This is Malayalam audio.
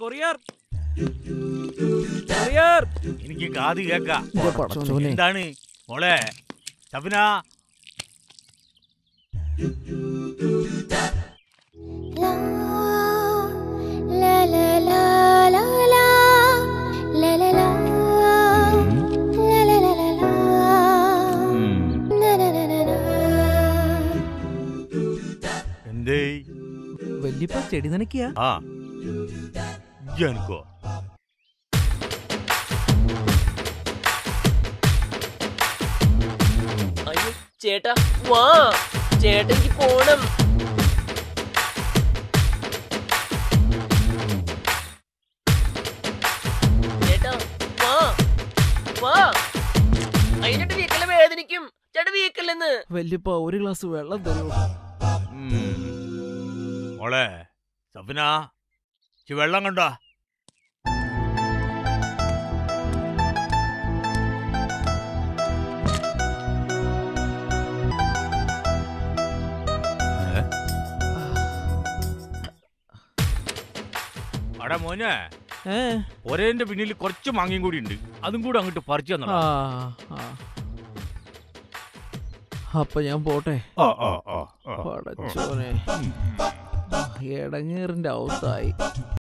കൊറിയർ കൊറിയർ എനിക്ക് കാത് കേക്കാം പടച്ചോനെ. എന്താണ് മോളെ Sabina La la la la la la la la la la la la la la la la la la എന്തേ വല്യപ്പ ചെടി നനയ്ക്കുക ആ എനിക്കോ അയ്യോ ചേട്ടാ വാ ചേട്ടനിക്ക് പോണം ചേട്ടാ വാ വാ അതിനിട്ട് വീക്കല് വേദനിക്കും ചേട്ടാ വീക്കല്ലെന്ന് വല്യപ്പ ഒരു ഗ്ലാസ് വെള്ളം തരൂ മോളെ സബിന ചി വെള്ളം കണ്ടോ അടാ മോനെ ഏ ഒരേന്റെ പിന്നിൽ കുറച്ച് മാങ്ങയും കൂടി ഉണ്ട് അതും കൂടെ അങ്ങോട്ട് പറിച്ചു ആ തന്നോ ആ. അപ്പൊ ഞാൻ പോട്ടെ ആ ആ ആ ആ പടച്ചോനെ ഇടങ്ങേറിന്റെ അവസ്ഥായി